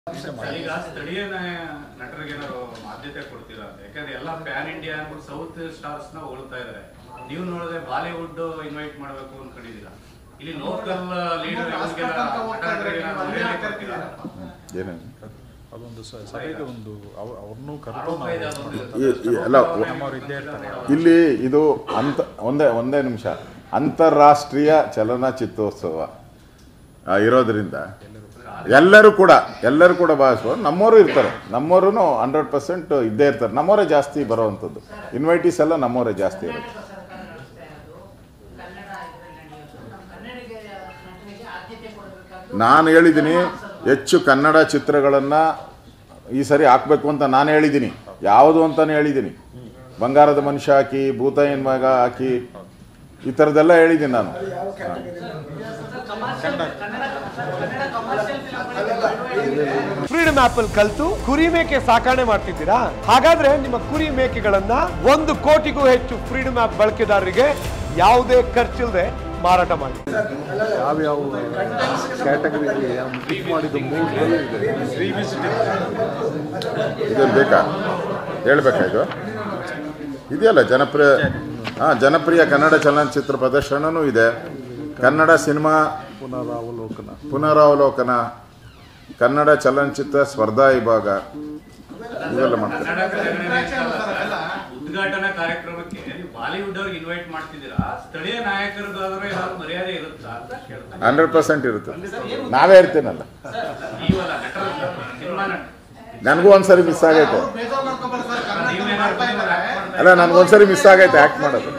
Sir, ಈಗ ಸ್ಥಳೀಯ ನ- ನಟರಿಗೆ ಏನಾದ್ರು ಆದ್ಯತೆ ಕೊಡ್ತೀರಾ ಅಂತ ಯಾಕಂದ್ರೆ ಎಲ್ಲ ಪ್ಯಾನ್ ಇಂಡಿಯಾ ಅಂದ್ಬಿಟ್ಟು ಸೌತ್ ಸ್ಟಾರ್ಸ್ ನ ಹೋಗ್ತಾ ಇದಾರೆ ನೀವು ನೋಡಿದ್ರೆ ಬಾಲಿವುಡ್ ಇನ್ವೈಟ್ ಮಾಡ್ಬೇಕು ಅನ್ಕೊಂಡಿದ್ದೀರಾ ಇಲ್ಲಿ ಲೋಕಲ್ ಲೀಡರ್ ಏನು ಅದೊಂದು ಸ- ಸಭೆಗೆ ಒಂದು ಅವ- ಅವ್ರನ್ನೂ ಕರೆದು ಆರೋಪ ಇದೆ ನಾವು ಅದೊಂದು. ಈ- ಈ- ಅಲ್ಲ ಒ- ನಮ್ಮವ್ರು ಇದ್ದೇ ಇರ್ತಾರೆ ಇಲ್ಲಿ ಇದು ಅಂತ ಒಂದೇ ಒಂದೇ ನಿಮಿಷ ಅಂತಾರಾಷ್ಟ್ರೀಯ ಚಲನಚಿತ್ರೋತ್ಸವ ಆ, ಇರೋದ್ರಿಂದ ಎಲ್ಲರೂ ಕೂಡ ಎಲ್ಲರೂ ಕೂಡ ಭಾವಿಸುವ ನಮ್ಮವರು ಇರ್ತಾರೆ ನಮ್ಮವರು ಹಂಡ್ರೆಡ್ ಪರ್ಸೆಂಟ್ ಇದ್ದೇ ಇರ್ತಾರೆ ನಮ್ಮವರೇ ಜಾಸ್ತಿ ಬರೋವಂಥದ್ದು ಇನ್ವೈಟೀಸ್ ಎಲ್ಲ ನಮ್ಮವರೇ ಜಾಸ್ತಿ ಇರುತ್ತೆ ಕರ್ನಾಟಕ ಸರ್ಕಾರ ನಡೆಸ್ತಾ ಇರೋದು ಕನ್ನಡ ಇದರಲ್ಲಿ ನಡೆಯೋದು ನಮ್ಮ ಕನ್ನಡಿಗ ನಟನೆಗೆ ಆದ್ಯತೆ ಕೊಡಬೇಕಾದ್ದು ನಾನು ಹೇಳಿದ್ದೀನಿ ಹೆಚ್ಚು ಕನ್ನಡ ಚಿತ್ರಗಳನ್ನು ಈ ಸರಿ ಹಾಕಬೇಕು ಅಂತ ನಾನು ಹೇಳಿದ್ದೀನಿ ಯಾವುದು ಅಂತಾನೆ ಹೇಳಿದ್ದೀನಿ ಬಂಗಾರದ ಮನುಷ್ಯ ಹಾಕಿ ಭೂತಾಯಿನ ಮಗ ಹಾಕಿ ಈ ಥರದ್ದೆಲ್ಲ ಹೇಳಿದ್ದೀನಿ ನಾನು ಫ್ರೀಡಮ್ ಆಪ್ ಅಲ್ಲಿ ಕಲ್ತು ಕುರಿ ಮೇಕೆ ಸಾಕಣೆ ಮಾಡ್ತಿದ್ದೀರಾ ಹಾಗಾದ್ರೆ ನಿಮ್ಮ ಕುರಿ ಮೇಕೆಗಳನ್ನ ಒಂದು ಕೋಟಿಗೂ ಹೆಚ್ಚು ಫ್ರೀಡಮ್ ಆಪ್ ಬಳಕೆದಾರರಿಗೆ ಯಾವುದೇ ಖರ್ಚಿಲ್ಲದೆ ಮಾರಾಟ ಮಾಡಿ ಯಾವ್ಯಾವ ಕ್ಯಾಟಗರಿಗೆ ಪಿಕ್ ಮಾಡಿದ್ದು ಮೂರು ಇದೆ ಇದು ಬೇಕಾ ಹೇಳ್ಬೇಕಾ ಇದು ಇದೆಯಲ್ಲ ಜನಪ್ರಿಯ ಹಾಂ ಜನಪ್ರಿಯ ಕನ್ನಡ ಚಲನಚಿತ್ರ ಪ್ರದರ್ಶನನೂ ಇದೆ ಕನ್ನಡ ಸಿನಿಮಾ ಪುನರಾವಲೋಕನ ಪುನರಾವಲೋಕನ ಕನ್ನಡ ಚಲನಚಿತ್ರ ಸ್ಪರ್ಧಾ ವಿಭಾಗ ಇವೆಲ್ಲ ಮಾಡ್ತಾರೆ ಕನ್ನಡ ತೆಲಂಗಾಣ ಇರ್ತಲ್ಲ ಸರ್, ಉದ್ಘಾಟನಾ ಕಾರ್ಯಕ್ರಮಕ್ಕೆ ನೀವು ಬಾಲಿವುಡ್ ಅವ್ರಿಗೆ ಇನ್ವೈಟ್ ಮಾಡ್ತಿದ್ದೀರಾ ಸ್ಥಳೀಯ ನಾಯಕರಿಗಾದ್ರೂ ಏನಾದ್ರು ಮರ್ಯಾದೆ ಇರುತ್ತಾ ಅಂತ ಕೇಳ್ತಾರೆ ಹಂಡ್ರೆಡ್ ಪರ್ಸೆಂಟ್ ಇರುತ್ತೆ ನಾವೇ ಇರ್ತೀನಲ್ಲ ನೀವಲ್ಲ ನಟರು ಸಿನಿಮಾ ನಟ ನನಗೂ ಒಂದ್ಸರಿ ಮಿಸ್ ಆಗೈತೆ ನೀವೇನಾದ್ರು ಅಲ್ಲ ನನಗೊಂದ್ಸರಿ ಮಿಸ್ ಆಗೈತೆ ಆ್ಯಕ್ಟ್ ಮಾಡೋದು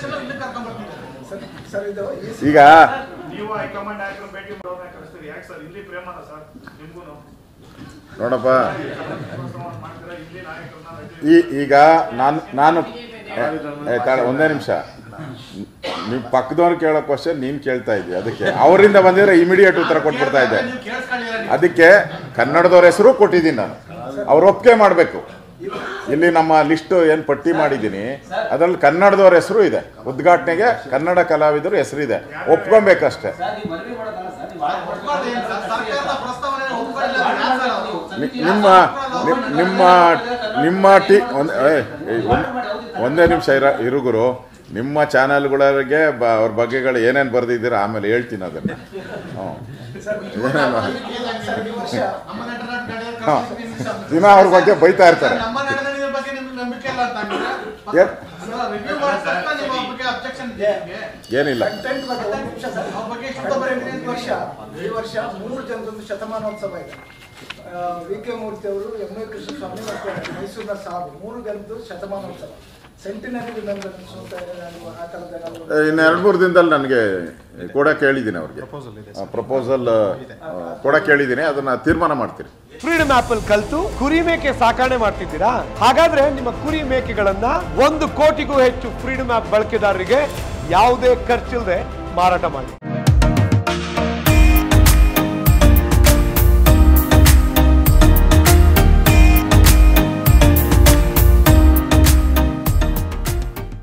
ಈಗ ನೀವು ಹೈಕಮಾಂಡ್ ನಾಯಕರು ಭೇಟಿ ಮಾಡೋದನ್ನ ಕಳಿಸ್ತೀರಿ ಯಾಕೆ ಸರ್ ಇಲ್ಲಿ ಪ್ರೇಮನ ಸರ್ ನಿಮ್ಗೂ ನೋಡಪ್ಪ ಮಾಡ್ತೀರಾ ಇಲ್ಲಿ ನಾಯಕರನ್ನ ಈ ಈಗ ನಾನು ನಾನು ಏ, ಏ, ತಾಳು, ಒಂದೇ ನಿಮಿಷ ನೀವು ಪಕ್ಕದವ್ರು ಕೇಳೋ ಕ್ವಶನ್ ನೀನು ಕೇಳ್ತಾ ಇದ್ದಿ ಅದಕ್ಕೆ ಅವರಿಂದ ಬಂದಿದ್ರೆ ಇಮಿಡಿಯೇಟ್ ಉತ್ತರ ಕೊಟ್ಬಿಡ್ತಾ ಇದ್ದೆ ಅದಕ್ಕೆ ಕನ್ನಡದವ್ರ ಹೆಸರು ಕೊಟ್ಟಿದ್ದೀನಿ ನಾನು ಅವ್ರು ಒಪ್ಪಿಗೆ ಮಾಡಬೇಕು ಇಲ್ಲಿ ನಮ್ಮ ಲಿಸ್ಟ್ ಏನು ಪಟ್ಟಿ ಮಾಡಿದ್ದೀನಿ ಅದರಲ್ಲಿ ಕನ್ನಡದವ್ರ ಹೆಸರು ಇದೆ ಉದ್ಘಾಟನೆಗೆ ಕನ್ನಡ ಕಲಾವಿದರು ಹೆಸರಿದೆ ಒಪ್ಕೊಬೇಕಷ್ಟೇ ನಿ- ನಿಮ್ಮ ನಿ- ನಿಮ್ಮ ನಿಮ್ಮ ಟಿ ಒಂದ್- ಏ, ಏ, ಒಂದ್- ಒಂದೇ ನಿಮಿಷ ಇರ ಇರುಗುರು ನಿಮ್ಮ ಚಾನಲ್ಗಳಿಗೆ ಬ ಅವ್ರ ಬಗ್ಗೆಗಳು ಏನೇನು ಬರೆದಿದ್ದೀರ ಆಮೇಲೆ ಹೇಳ್ತೀನಿ ಅದನ್ನು ಹ್ಞೂ ಏನೇನು ಹಾಂ ದಿನ ಅವ್ರ ಬಗ್ಗೆ ಬೈತಾ ಇರ್ತಾರೆ ನಮ್ಮ ನಡೆನುಡಿಯ ಬಗ್ಗೆ ನಿಮ್ಗೆ ನಂಬಿಕೆ ಇಲ್ಲ ಅಂತ ಹಂಗಿದ್ರೆ? ಏನ್- ಅಲ್ಲ, review ಮಾಡಿದ ತಕ್ಷಣ ನಿಮ್ಮ ಬಗ್ಗೆ objection ಇದೆ ನಿಮ್ಗೆ? ಏನಿಲ್ಲ ಅವ್ರ ಬಗ್ಗೆ ಇಷ್ಟೊಂದು ಹದಿನೆಂಟು ವರ್ಷ ಈ ವರ್ಷ ಮೂರು ಜನರೊಂದು ಶತಮಾನೋತ್ಸವ ಇದೆ ವಿ ಕೆ ಮೂರ್ತಿ ಅವರು ಎಂ ಎ ಕೃಷ್ಣಸ್ವಾಮಿ ಮತ್ತು ಮೈಸೂರಿನ ಸಾಬು ಮೂರು ಜನರದ್ದು ಶತಮಾನೋತ್ಸವ ಸೆಂಟಿನರಿ ರಿಮೆಂಬರೆನ್ಸ್ ಅಂತ ನಾನು ಆ ಥರದ ಏನಾದ್ರು ಇನ್ನು ಎರಡು ಮೂರು ದಿನದಲ್ಲಿ ನನಗೆ ಕೊಡಕ್ಕೆ ಹೇಳಿದ್ದೀನಿ ಅವ್ರಿಗೆ ಪ್ರಪೋಸಲ್ ಕೊಡಕ್ಕೆ ಹೇಳಿದ್ದೀನಿ ಅದನ್ನು ತೀರ್ಮಾನ ಮಾಡ್ತೀನಿ ಫ್ರೀಡಮ್ ಆಪ್ ಅಲ್ಲಿ ಕಲ್ತು ಕುರಿ ಮೇಕೆ ಸಾಕಣೆ ಮಾಡ್ತಿದ್ದೀರಾ ಹಾಗಾದ್ರೆ ನಿಮ್ಮ ಕುರಿ ಮೇಕೆಗಳನ್ನ ಒಂದು ಕೋಟಿಗೂ ಹೆಚ್ಚು ಫ್ರೀಡಮ್ ಆಪ್ ಬಳಕೆದಾರರಿಗೆ ಯಾವುದೇ ಖರ್ಚಿಲ್ಲದೆ ಮಾರಾಟ ಮಾಡಿ